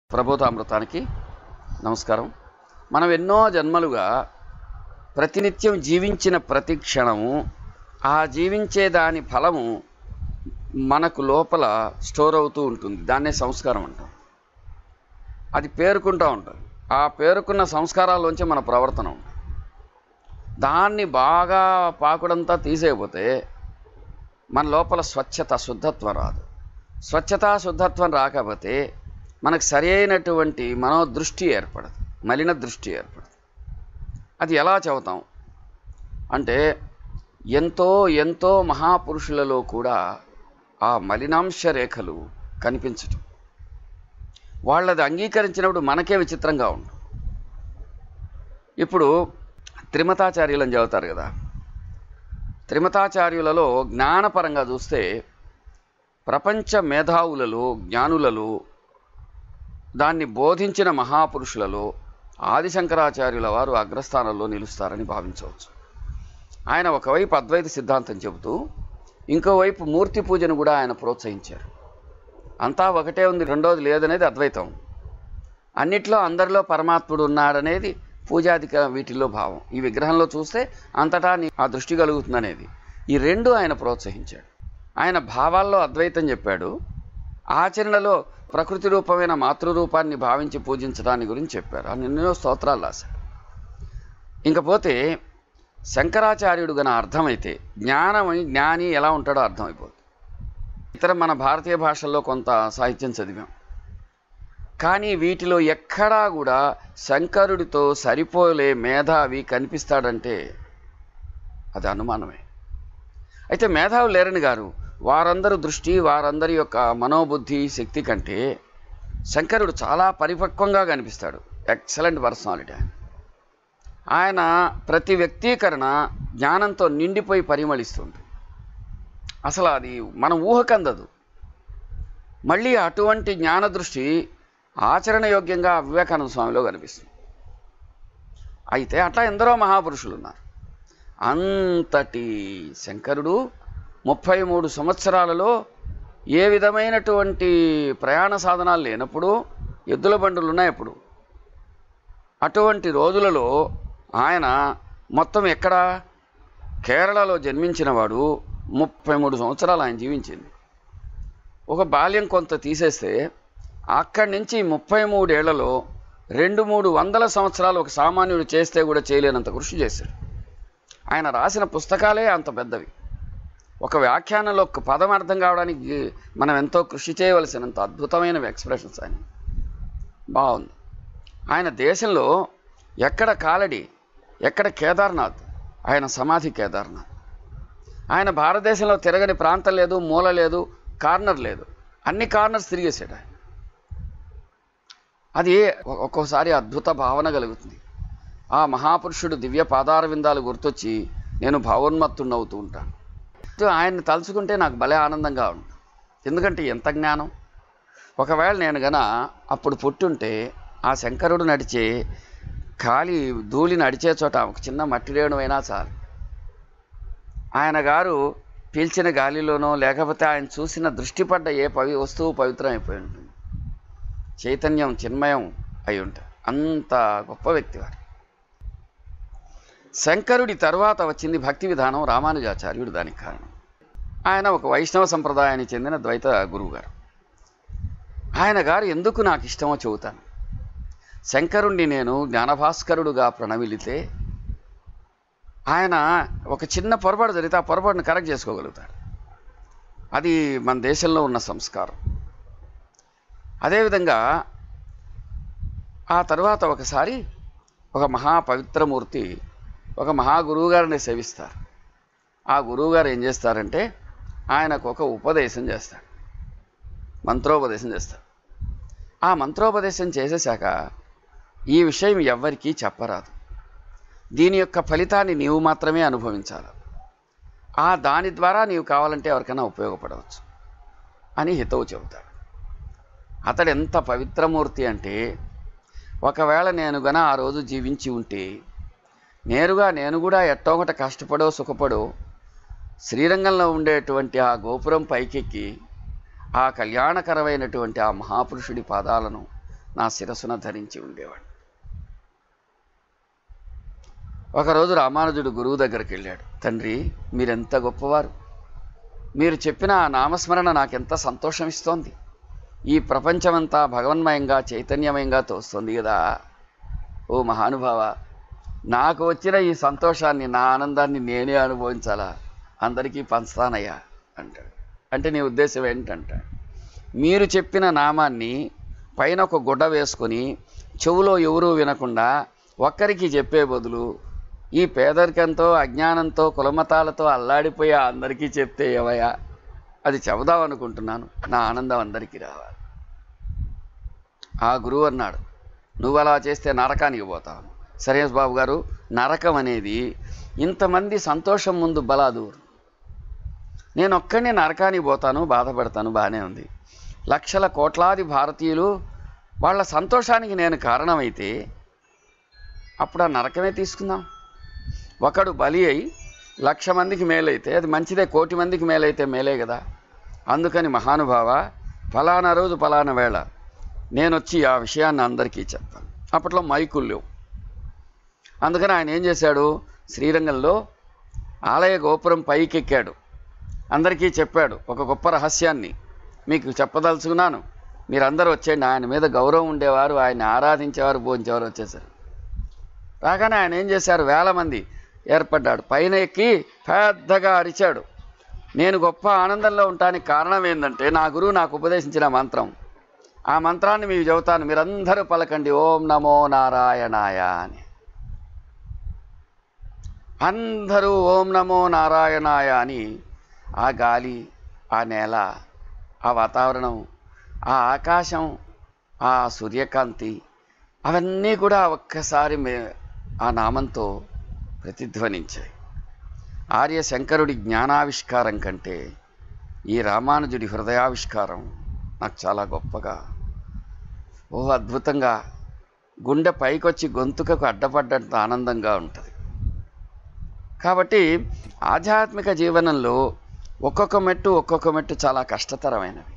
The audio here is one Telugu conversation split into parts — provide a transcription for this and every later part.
ప్రభోతామృతానికి నమస్కారం మనం ఎన్నో జన్మలుగా ప్రతినిత్యం జీవించిన ప్రతి క్షణము ఆ జీవించే దాని ఫలము మనకు లోపల స్టోర్ అవుతూ ఉంటుంది దాన్నే సంస్కారం అంటాం అది పేరుకుంటూ ఉంటుంది ఆ పేరుకున్న సంస్కారాల్లోంచి మన ప్రవర్తన ఉంటుంది దాన్ని బాగా పాకుడంతా తీసేయకపోతే మన లోపల స్వచ్ఛత శుద్ధత్వం రాదు స్వచ్ఛత శుద్ధత్వం రాకపోతే మనకు సరి అయినటువంటి మనోదృష్టి ఏర్పడదు మలిన దృష్టి ఏర్పడదు అది ఎలా చెబుతాం అంటే ఎంతో ఎంతో మహాపురుషులలో కూడా ఆ మలినాంశ రేఖలు కనిపించటం వాళ్ళది అంగీకరించినప్పుడు మనకే విచిత్రంగా ఉంటుంది ఇప్పుడు త్రిమతాచార్యులని చెబుతారు కదా త్రిమతాచార్యులలో జ్ఞానపరంగా చూస్తే ప్రపంచ మేధావులలో జ్ఞానులలో దాన్ని బోధించిన మహాపురుషులలో ఆదిశంకరాచార్యుల వారు అగ్రస్థానంలో నిలుస్తారని భావించవచ్చు ఆయన ఒకవైపు అద్వైత సిద్ధాంతం చెబుతూ ఇంకోవైపు మూర్తి పూజను కూడా ఆయన ప్రోత్సహించారు అంతా ఒకటే ఉంది రెండోది లేదనేది అద్వైతం అన్నిట్లో అందరిలో పరమాత్ముడు ఉన్నాడనేది పూజాదిక వీటిల్లో భావం ఈ విగ్రహంలో చూస్తే అంతటా నీ ఆ దృష్టి కలుగుతుందనేది ఈ రెండు ఆయన ప్రోత్సహించాడు ఆయన భావాల్లో అద్వైతం చెప్పాడు ఆచరణలో ప్రకృతి రూపమైన మాతృరూపాన్ని భావించి పూజించడాన్ని గురించి చెప్పారు ఆయన ఎన్నో స్తోత్రాలు రాశాడు ఇంకపోతే శంకరాచార్యుడు గన అర్థమైతే జ్ఞానమని జ్ఞాని ఎలా ఉంటాడో అర్థమైపోతుంది ఇతర మన భారతీయ భాషల్లో కొంత సాహిత్యం చదివాం కానీ వీటిలో ఎక్కడా కూడా శంకరుడితో సరిపోలే మేధావి కనిపిస్తాడంటే అది అనుమానమే అయితే మేధావులు లేరని గారు వారందరి దృష్టి వారందరి యొక్క మనోబుద్ధి శక్తి కంటే శంకరుడు చాలా పరిపక్వంగా కనిపిస్తాడు ఎక్సలెంట్ పర్సనాలిటీ ఆయన ఆయన ప్రతి వ్యక్తీకరణ జ్ఞానంతో నిండిపోయి పరిమళిస్తుంది అసలు అది మన ఊహకందదు మళ్ళీ అటువంటి జ్ఞాన దృష్టి ఆచరణ యోగ్యంగా వివేకానంద స్వామిలో కనిపిస్తుంది అయితే అట్లా ఎందరో మహాపురుషులు ఉన్నారు అంతటి శంకరుడు ముప్పై మూడు సంవత్సరాలలో ఏ విధమైనటువంటి ప్రయాణ సాధనాలు లేనప్పుడు ఎద్దుల బండులు ఉన్నాయప్పుడు అటువంటి రోజులలో ఆయన మొత్తం ఎక్కడ కేరళలో జన్మించినవాడు ముప్పై మూడు సంవత్సరాలు ఆయన జీవించింది ఒక బాల్యం కొంత తీసేస్తే అక్కడి నుంచి ముప్పై మూడేళ్లలో రెండు మూడు వందల సంవత్సరాలు ఒక సామాన్యుడు చేస్తే కూడా చేయలేనంత కృషి చేశాడు ఆయన రాసిన పుస్తకాలే అంత పెద్దవి ఒక వ్యాఖ్యానంలో ఒక పదం అర్థం కావడానికి మనం ఎంతో కృషి చేయవలసినంత అద్భుతమైన ఎక్స్ప్రెషన్స్ ఆయన బాగుంది ఆయన దేశంలో ఎక్కడ కాలడి ఎక్కడ కేదార్నాథ్ ఆయన సమాధి కేదార్నాథ్ ఆయన భారతదేశంలో తిరగని ప్రాంతం లేదు మూల లేదు కార్నర్ లేదు అన్ని కార్నర్స్ తిరిగేసాడు ఆయన అది ఒక్కోసారి అద్భుత భావన కలుగుతుంది ఆ మహాపురుషుడు దివ్య పాదార విందాలు గుర్తొచ్చి నేను భావోన్మత్తున్నవుతూ ఉంటాను ఆయన్ని తలుచుకుంటే నాకు భలే ఆనందంగా ఉంటుంది ఎందుకంటే ఎంత జ్ఞానం ఒకవేళ నేను గన అప్పుడు పుట్టుంటే ఆ శంకరుడు నడిచే ఖాళీ ధూళి నడిచే చోట ఒక చిన్న మట్టి రేణువైనా చాలు ఆయన గారు పీల్చిన గాలిలోనో లేకపోతే ఆయన చూసిన దృష్టి పడ్డ ఏ పవి వస్తువు పవిత్రం అయిపోయి ఉంటుంది చైతన్యం చిన్మయం అయి ఉంటుంది అంత గొప్ప వ్యక్తి వారు శంకరుడి తరువాత వచ్చింది భక్తి విధానం రామానుజాచార్యుడు దానికి కారణం ఆయన ఒక వైష్ణవ సంప్రదాయానికి చెందిన ద్వైత గురువు గారు ఆయన గారు ఎందుకు నాకు ఇష్టమో చెబుతాను శంకరుణ్ణి నేను జ్ఞానభాస్కరుడుగా ప్రణమిలితే ఆయన ఒక చిన్న పొరపాటు జరిగితే ఆ పొరపాటును కరెక్ట్ చేసుకోగలుగుతాడు అది మన దేశంలో ఉన్న సంస్కారం అదేవిధంగా ఆ తర్వాత ఒకసారి ఒక మహా పవిత్రమూర్తి ఒక మహాగురువు గారిని సేవిస్తారు ఆ గురువుగారు ఏం చేస్తారంటే ఆయనకు ఒక ఉపదేశం చేస్తాడు మంత్రోపదేశం చేస్తాడు ఆ మంత్రోపదేశం చేసేశాక ఈ విషయం ఎవ్వరికీ చెప్పరాదు దీని యొక్క ఫలితాన్ని నీవు మాత్రమే అనుభవించాలి ఆ దాని ద్వారా నీవు కావాలంటే ఎవరికైనా ఉపయోగపడవచ్చు అని హితవు చెబుతాడు అతడు ఎంత పవిత్రమూర్తి అంటే ఒకవేళ నేను గన ఆ రోజు జీవించి ఉంటే నేరుగా నేను కూడా ఎట్టో ఒకటి కష్టపడో సుఖపడో శ్రీరంగంలో ఉండేటువంటి ఆ గోపురం పైకెక్కి ఆ కళ్యాణకరమైనటువంటి ఆ మహాపురుషుడి పాదాలను నా శిరస్సున ధరించి ఉండేవాడు ఒకరోజు రామానుజుడు గురువు దగ్గరికి వెళ్ళాడు తండ్రి మీరెంత గొప్పవారు మీరు చెప్పిన ఆ నామస్మరణ నాకెంత సంతోషం ఇస్తోంది ఈ ప్రపంచమంతా భగవన్మయంగా చైతన్యమయంగా తోస్తుంది కదా ఓ మహానుభావ నాకు వచ్చిన ఈ సంతోషాన్ని నా ఆనందాన్ని నేనే అనుభవించాలా అందరికీ పంచుతానయ్యా అంటాడు అంటే నీ ఉద్దేశం ఏంటంటాడు మీరు చెప్పిన నామాన్ని పైన ఒక గుడ్డ వేసుకొని చెవులో ఎవరూ వినకుండా ఒక్కరికి చెప్పే బదులు ఈ పేదరికంతో అజ్ఞానంతో కులమతాలతో అల్లాడిపోయి అందరికీ చెప్తే ఏవయ్యా అది చెబుదాం అనుకుంటున్నాను నా ఆనందం అందరికీ రావాలి ఆ గురువు అన్నాడు నువ్వు అలా చేస్తే నరకానికి పోతావు సరే బాబు గారు నరకం అనేది ఇంతమంది సంతోషం ముందు బలాదూరు నేను ఒక్కడిని నరకానికి పోతాను బాధపడతాను బాగానే ఉంది లక్షల కోట్లాది భారతీయులు వాళ్ళ సంతోషానికి నేను కారణమైతే అప్పుడు ఆ నరకమే తీసుకుందాం ఒకడు బలి అయి లక్ష మందికి మేలైతే అది మంచిదే కోటి మందికి మేలైతే మేలే కదా అందుకని మహానుభావ ఫలానా రోజు ఫలానా వేళ నేను వచ్చి ఆ విషయాన్ని అందరికీ చెప్తాను అప్పట్లో మైకులు లేవు అందుకని ఆయన ఏం చేశాడు శ్రీరంగంలో ఆలయ గోపురం పైకెక్కాడు అందరికీ చెప్పాడు ఒక గొప్ప రహస్యాన్ని మీకు చెప్పదలుచుకున్నాను మీరందరూ వచ్చేయండి ఆయన మీద గౌరవం ఉండేవారు ఆయన ఆరాధించేవారు భోంచేవారు వచ్చేసారు రాగానే ఆయన ఏం చేశారు వేల మంది ఏర్పడ్డాడు పైన ఎక్కి పెద్దగా అరిచాడు నేను గొప్ప ఆనందంలో ఉండటానికి కారణం ఏంటంటే నా గురువు నాకు ఉపదేశించిన మంత్రం ఆ మంత్రాన్ని మీకు చెబుతాను మీరందరూ పలకండి ఓం నమో నారాయణాయ అని అందరూ ఓం నమో నారాయణాయ అని ఆ గాలి ఆ నేల ఆ వాతావరణం ఆ ఆకాశం ఆ సూర్యకాంతి అవన్నీ కూడా ఒక్కసారి మే ఆ నామంతో ప్రతిధ్వనించాయి ఆర్య శంకరుడి జ్ఞానావిష్కారం కంటే ఈ రామానుజుడి హృదయావిష్కారం నాకు చాలా గొప్పగా ఓ అద్భుతంగా గుండె పైకొచ్చి గొంతుకకు అడ్డపడ్డంత ఆనందంగా ఉంటుంది కాబట్టి ఆధ్యాత్మిక జీవనంలో ఒక్కొక్క మెట్టు ఒక్కొక్క మెట్టు చాలా కష్టతరమైనవి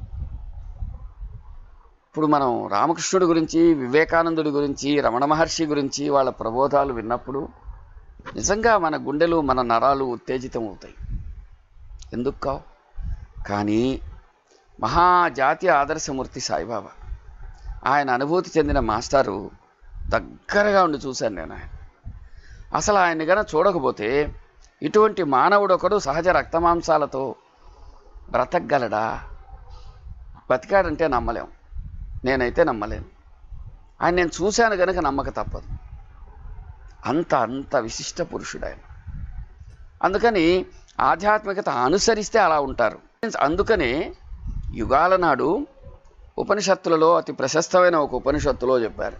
ఇప్పుడు మనం రామకృష్ణుడి గురించి వివేకానందుడి గురించి రమణ మహర్షి గురించి వాళ్ళ ప్రబోధాలు విన్నప్పుడు నిజంగా మన గుండెలు మన నరాలు ఉత్తేజితం అవుతాయి ఎందుకు కావు కానీ మహాజాతి ఆదర్శమూర్తి సాయిబాబా ఆయన అనుభూతి చెందిన మాస్టారు దగ్గరగా ఉండి చూశాను నేను ఆయన అసలు ఆయన్ని గన చూడకపోతే ఇటువంటి మానవుడు ఒకడు సహజ రక్తమాంసాలతో బ్రతకగలడా బతికాడంటే నమ్మలేం నేనైతే నమ్మలేను ఆయన నేను చూశాను కనుక నమ్మక తప్పదు అంత అంత విశిష్ట పురుషుడు ఆయన అందుకని ఆధ్యాత్మికత అనుసరిస్తే అలా ఉంటారు అందుకనే యుగాల నాడు ఉపనిషత్తులలో అతి ప్రశస్తమైన ఒక ఉపనిషత్తులో చెప్పారు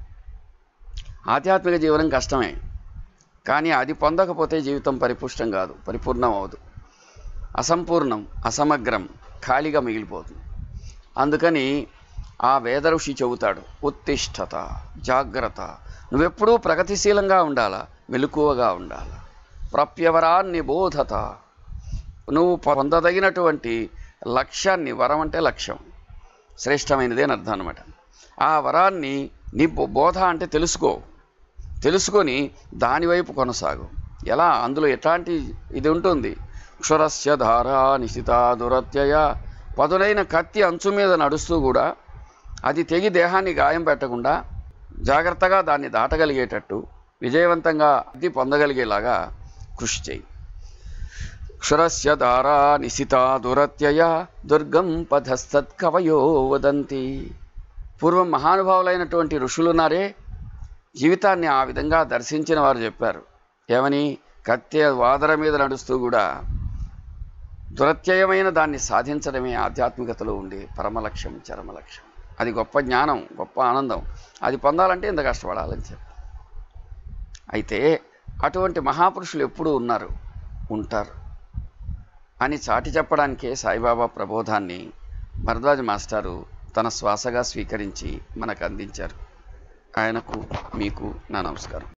ఆధ్యాత్మిక జీవనం కష్టమే కానీ అది పొందకపోతే జీవితం పరిపుష్టం కాదు పరిపూర్ణం అవదు అసంపూర్ణం అసమగ్రం ఖాళీగా మిగిలిపోతుంది అందుకని ఆ వేద ఋషి చెబుతాడు ఉత్తిష్టత జాగ్రత్త నువ్వెప్పుడూ ప్రగతిశీలంగా ఉండాలా మెలకువగా ఉండాలా ప్రప్యవరాన్ని బోధత నువ్వు పొందదగినటువంటి లక్ష్యాన్ని వరం అంటే లక్ష్యం శ్రేష్టమైనది అని అర్థం అనమాట ఆ వరాన్ని నీ బో- బోధ అంటే తెలుసుకో తెలుసుకొని దానివైపు కొనసాగు ఎలా అందులో ఎట్లాంటి ఇది ఉంటుంది క్షురస్య ధార నిశిత దురత్యయ పదునైన కత్తి అంచు మీద నడుస్తూ కూడా అది తెగి దేహాన్ని గాయం పెట్టకుండా జాగ్రత్తగా దాన్ని దాటగలిగేటట్టు విజయవంతంగా అది పొందగలిగేలాగా కృషి చేయి క్షురస్య ధారా నిశిత దురత్యయ దుర్గం పథస్తత్ కవయో వదంతి పూర్వం మహానుభావులైనటువంటి ఋషులున్నారే జీవితాన్ని ఆ విధంగా దర్శించిన వారు చెప్పారు ఏమని కత్తె వాదర మీద నడుస్తూ కూడా దురత్యయమైన దాన్ని సాధించడమే ఆధ్యాత్మికతలో ఉండే పరమలక్ష్యం చరమలక్ష్యం అది గొప్ప జ్ఞానం గొప్ప ఆనందం అది పొందాలంటే ఇంత కష్టపడాలని చెప్పి అయితే అటువంటి మహాపురుషులు ఎప్పుడూ ఉన్నారు ఉంటారు అని చాటి చెప్పడానికే సాయిబాబా ప్రబోధాన్ని భరద్వాజ మాస్టారు తన శ్వాసగా స్వీకరించి మనకు అందించారు ఆయనకు మీకు నా నమస్కారం